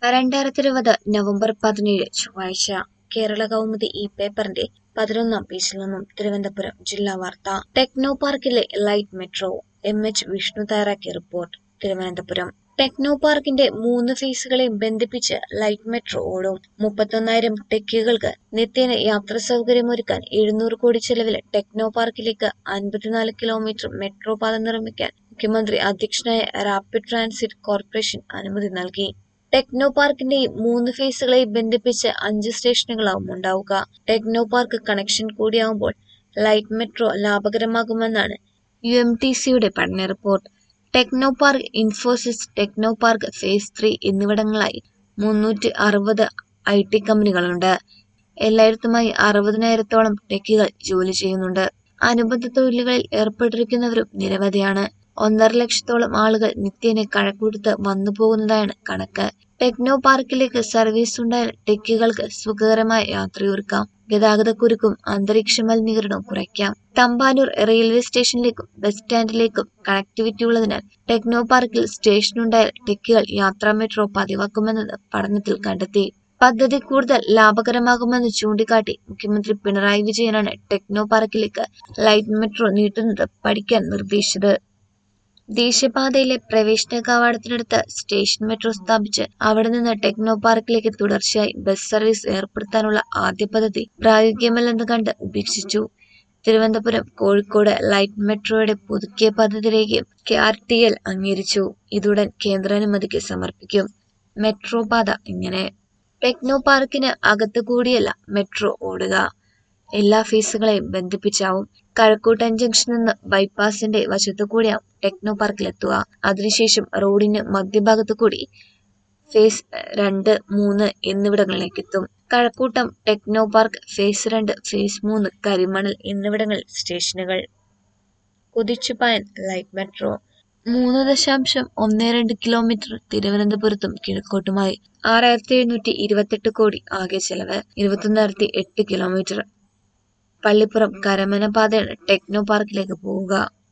രണ്ടായിരത്തി ഇരുപത് നവംബർ പതിനേഴ് ചൊവ്വാഴ്ച കേരള കൗമുദി ഈ പേപ്പറിന്റെ പതിനൊന്നാം പേജിൽ നിന്നും തിരുവനന്തപുരം ജില്ലാ വാർത്ത ടെക്നോ പാർക്കിലെ light metro M H Vishnu തയ്യാറാക്കിയ റിപ്പോർട്ട് തിരുവനന്തപുരം ടെക്നോ പാർക്കിന്റെ മൂന്ന് ഫേസുകളെയും ബന്ധിപ്പിച്ച് ലൈറ്റ് മെട്രോ ഓടും മുപ്പത്തൊന്നായിരം ടെക്കികൾക്ക് നിത്യേന യാത്രാ സൗകര്യമൊരുക്കാൻ എഴുന്നൂറ് കോടി ചെലവിൽ ടെക്നോ പാർക്കിലേക്ക് അൻപത്തിനാല് കിലോമീറ്റർ മെട്രോ പാത നിർമ്മിക്കാൻ മുഖ്യമന്ത്രി അധ്യക്ഷനായ റാപ്പിഡ് ട്രാൻസിറ്റ് കോർപ്പറേഷൻ അനുമതി നൽകി ടെക്നോ പാർക്കിന്റെയും മൂന്ന് ഫേസുകളെയും ബന്ധിപ്പിച്ച് അഞ്ച് സ്റ്റേഷനുകളാവും ഉണ്ടാവുക ടെക്നോ പാർക്ക് കണക്ഷൻ കൂടിയാവുമ്പോൾ ലൈറ്റ് മെട്രോ ലാഭകരമാകുമെന്നാണ് യു എം ടി സിയുടെ പഠന report techno park Infosys techno park phase three എന്നിവിടങ്ങളായി മുന്നൂറ്റി അറുപത് ഐ ടി കമ്പനികളുണ്ട് എല്ലായിടത്തുമായി അറുപതിനായിരത്തോളം ടെക്കികൾ ജോലി ചെയ്യുന്നുണ്ട് അനുബന്ധ തൊഴിലുകളിൽ ഏർപ്പെട്ടിരിക്കുന്നവരും നിരവധിയാണ് ഒന്നര ലക്ഷത്തോളം ആളുകൾ നിത്യേന കഴക്കൂട്ടത്ത് വന്നു പോകുന്നതാണ് കണക്ക് ടെക്നോ പാർക്കിലേക്ക് സർവീസ് ഉണ്ടായാൽ ടെക്കികൾക്ക് സുഖകരമായ യാത്രയൊരുക്കാം ഗതാഗതക്കുരുക്കും അന്തരീക്ഷ മലിനീകരണവും കുറയ്ക്കാം തമ്പാനൂർ റെയിൽവേ സ്റ്റേഷനിലേക്കും ബസ് സ്റ്റാൻഡിലേക്കും കണക്ടിവിറ്റി ഉള്ളതിനാൽ ടെക്നോ പാർക്കിൽ സ്റ്റേഷനുണ്ടായാൽ ടെക്കികൾ യാത്രാ മെട്രോ പതിവാക്കുമെന്നത് പഠനത്തിൽ കണ്ടെത്തി പദ്ധതി കൂടുതൽ ലാഭകരമാകുമെന്ന് ചൂണ്ടിക്കാട്ടി മുഖ്യമന്ത്രി പിണറായി വിജയനാണ് ടെക്നോ പാർക്കിലേക്ക് ലൈറ്റ് മെട്രോ നീട്ടുന്നത് പഠിക്കാൻ നിർദ്ദേശിച്ചത് ദേശീയപാതയിലെ പ്രവേശന കവാടത്തിനടുത്ത് സ്റ്റേഷൻ മെട്രോ സ്ഥാപിച്ച് അവിടെ നിന്ന് ടെക്നോ പാർക്കിലേക്ക് തുടർച്ചയായി ബസ് സർവീസ് ഏർപ്പെടുത്താനുള്ള ആദ്യ പദ്ധതി പ്രായോഗികമല്ലെന്ന് കണ്ട് ഉപേക്ഷിച്ചു തിരുവനന്തപുരം കോഴിക്കോട് ലൈറ്റ് മെട്രോയുടെ പുതുക്കിയ പദ്ധതി രേഖയും കെ ആർ ടി എൽ അംഗീകരിച്ചു ഇതുടൻ കേന്ദ്രാനുമതിക്ക് സമർപ്പിക്കും മെട്രോ പാത ഇങ്ങനെ ടെക്നോ പാർക്കിന് അകത്തു കൂടിയല്ല മെട്രോ ഓടുക എല്ലാ ഫേസുകളെയും ബന്ധിപ്പിച്ചാവും കഴക്കൂട്ടൻ ജംഗ്ഷനിൽ നിന്ന് ബൈപ്പാസിന്റെ വശത്തു കൂടിയാവും ടെക്നോ പാർക്കിലെത്തുക അതിനുശേഷം റോഡിന് മധ്യഭാഗത്തു കൂടി ഫേസ് രണ്ട് മൂന്ന് എന്നിവിടങ്ങളിലേക്ക് എത്തും കഴക്കൂട്ടം ടെക്നോ പാർക്ക് ഫേസ് രണ്ട് ഫേസ് മൂന്ന് കരിമണൽ എന്നിവിടങ്ങളിൽ സ്റ്റേഷനുകൾ കുതിച്ചുപായൻ ലൈറ്റ് മെട്രോ മൂന്ന് ദശാംശം ഒന്ന് രണ്ട് കിലോമീറ്റർ തിരുവനന്തപുരത്തും കിഴക്കോട്ടുമായി ആറായിരത്തി എഴുന്നൂറ്റി ഇരുപത്തെട്ട് കോടി ആകെ ചെലവ് ഇരുപത്തൊന്നായിരത്തി എട്ട് കിലോമീറ്റർ പള്ളിപ്പുറം കരമന പാതയാണ് ടെക്നോ പാർക്കിലേക്ക് പോവുക